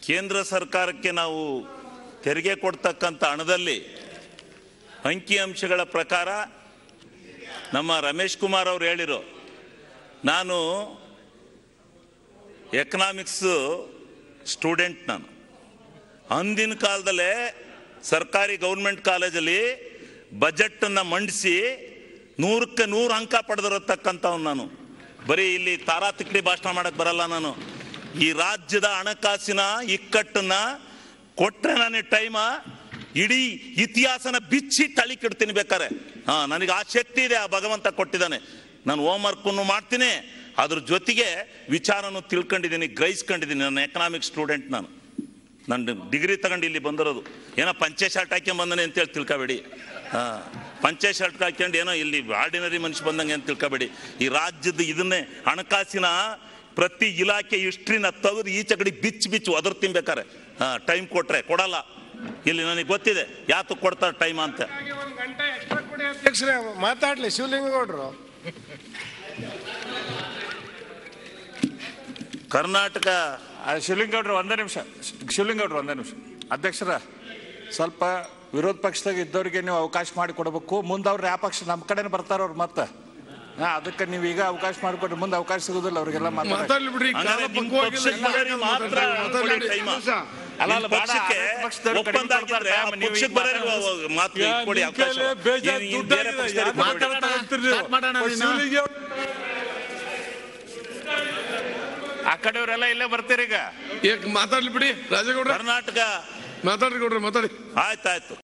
ಕೇಂದ್ರ ಸರ್ಕಾರಕ್ಕೆ ನಾವು ತೆರಿಗೆ ಕೊಡ್ತಕ್ಕಂಥ ಹಣದಲ್ಲಿ ಅಂಕಿಅಂಶಗಳ ಪ್ರಕಾರ ನಮ್ಮ ರಮೇಶ್ ಕುಮಾರ್ ಅವರು ಹೇಳಿರೋ ನಾನು ಎಕನಾಮಿಕ್ಸ್ ಸ್ಟೂಡೆಂಟ್ ನಾನು ಅಂದಿನ ಕಾಲದಲ್ಲೇ ಸರ್ಕಾರಿ ಗೌರ್ಮೆಂಟ್ ಕಾಲೇಜಲ್ಲಿ ಬಜೆಟನ್ನು ಮಂಡಿಸಿ ನೂರಕ್ಕೆ ನೂರು ಅಂಕ ಪಡೆದಿರತಕ್ಕಂಥವ್ನು ನಾನು ಬರೀ ಇಲ್ಲಿ ತಾರಾ ತಿಕ್ಡಿ ಭಾಷಣ ಮಾಡಕ್ಕೆ ಬರಲ್ಲ ನಾನು ಈ ರಾಜ್ಯದ ಹಣಕಾಸಿನ ಇಕ್ಕಟ್ಟನ್ನ ಕೊಟ್ಟರೆ ನನಗೆ ಟೈಮ ಇಡೀ ಇತಿಹಾಸನ ಬಿಚ್ಚಿ ತಳಿಕಿಡ್ತೀನಿ ಬೇಕಾರೆ ಹಾ ನನಗೆ ಆ ಶಕ್ತಿ ಇದೆ ಆ ಭಗವಂತ ಕೊಟ್ಟಿದ್ದಾನೆ ನಾನು ಹೋಮ್ವರ್ಕನ್ನು ಮಾಡ್ತೀನಿ ಅದ್ರ ಜೊತೆಗೆ ವಿಚಾರನೂ ತಿಳ್ಕೊಂಡಿದ್ದೀನಿ ಗ್ರಹಿಸ್ಕೊಂಡಿದ್ದೀನಿ ನನ್ನ ಎಕನಾಮಿಕ್ ಸ್ಟೂಡೆಂಟ್ ನಾನು ನಾನು ಡಿಗ್ರಿ ತಗೊಂಡು ಇಲ್ಲಿ ಬಂದಿರೋದು ಏನೋ ಪಂಚೆ ಶರ್ಟ್ ಹಾಕ್ಕೊಂಡ್ ಬಂದನೆ ಅಂತೇಳಿ ತಿಳ್ಕೊಬೇಡಿ ಹಾಂ ಪಂಚೆ ಶರ್ಟ್ ಹಾಕ್ಕೊಂಡು ಏನೋ ಇಲ್ಲಿ ಆರ್ಡಿನರಿ ಮನುಷ್ಯ ಬಂದಂಗೆ ಅಂತ ತಿಳ್ಕೊಬೇಡಿ ಈ ರಾಜ್ಯದ ಇದನ್ನೇ ಹಣಕಾಸಿನ ಪ್ರತಿ ಇಲಾಖೆ ಹಿಸ್ಟ್ರಿನ ತೆಗೆದು ಈಚೆ ಕಡೆ ಬಿಚ್ಚಿ ಬಿಚ್ಚಿ ಒದರ್ ತಿನ್ಬೇಕಾರೆ ಹಾಂ ಟೈಮ್ ಕೊಟ್ರೆ ಕೊಡಲ್ಲ ಇಲ್ಲಿ ನನಗೆ ಗೊತ್ತಿದೆ ಯಾತು ಕೊಡ್ತಾರೆ ಟೈಮ್ ಅಂತ ಹಾಗೆ ಒಂದ್ ಗಂಟೆ ಎಕ್ಸ್ಟ್ರಾ ಕೊಡಿ ಅಧ್ಯಕ್ಷರೇ ಮಾತಾಡ್ಲಿ ಶಿವಲಿಂಗೇಗೌಡರು ಕರ್ನಾಟಕ ಆ, ಶಿವಲಿಂಗೌಡ್ರು ಒಂದೇ ನಿಮಿಷ ಶಿವಲಿಂಗೌಡ್ರು ಒಂದೇ ನಿಮಿಷ ಅಧ್ಯಕ್ಷರ ಸ್ವಲ್ಪ ವಿರೋಧ ಪಕ್ಷದಾಗ ಇದ್ದವ್ರಿಗೆ ನೀವು ಅವಕಾಶ ಮಾಡಿ ಕೊಡಬೇಕು ಮುಂದೆ ಅವ್ರು ಯಾವ ಪಕ್ಷ ನಮ್ಮ ಕಡೆನೇ ಬರ್ತಾರ ಅವ್ರು ಮತ್ತೆ ಹಾ ಅದಕ್ಕೆ ನೀವು ಈಗ ಅವಕಾಶ ಮಾಡಿಕೊಟ್ರೆ ಮುಂದೆ ಅವಕಾಶ ಸಿಗುದಿಲ್ಲ ಅವ್ರಿಗೆಲ್ಲ ಮಾತಾಡಕ್ಕೆ. ಮಾತಾಡ್ಲಿ ಬಿಡ್ರಿ ಕಾಲ ಹಂಗಾರೆ ನಿಮ್ಮ ಪಕ್ವವಾಗಿಲ್ಲ. ಪಕ್ಷದ ಬರೋರಿಗೆ ಮಾತ್ರ ಮಾತಾಡ್ಲಿ. ಕೊಡಿ time. ಅಲ್ಲ, ಅಲ್ಲ, ನಿಮ್ಮ ಬೇಡ, ಪಕ್ಷಕ್ಕೆ ಆಡಳಿತ ಪಕ್ಷದವ್ರು ಕಡಿಮೆ ಒಪ್ಪಂದ ಆಗಿದ್ರೆ ಆ ಕೊಡ್ತಾರೆ, ನೀವು ಪಕ್ಷಕ್ಕೆ ಈಗ ಬರೋರಿಗೆ ಮಾತಾಡಿ. ಮಾತು ಯಾ, ಕೊಡಿ ನಿಮ್ ಅವಕಾಶ ಕೈಲೇ ಬೇಜಾನ್ ಇನ್ನು- ಇನ್ನು ದುಡ್ಡು ಬೇರೆ ಆಗಿದೆ. ಪಕ್ಷದವ್ರಿಗೆ ಯಾಕ್ ಕೊಡಿ. ಮಾತಾಡ್ತಾ ಇರ್ತೀರಿ ನೀವು? ಸ್ಟಾರ್ಟ್ ಮಾಡೋಣ ಓ, ನೀನು. ಶಿವಲಿಂಗ ಆ ಕಡೆಯವರೆಲ್ಲ ಇಲ್ಲೇ ಬರ್ತೀರಿ ಈಗ ಏಕ್ ಮಾತಾಡ್ಲಿ ಬಿಡಿ ರಾಜೇಗೌಡ್ರ ಕರ್ನಾಟಕ ಮಾತಾಡ್ರಿ ಗೌಡ್ರ ಮಾತಾಡಿ ಆಯ್ತಾಯ್ತು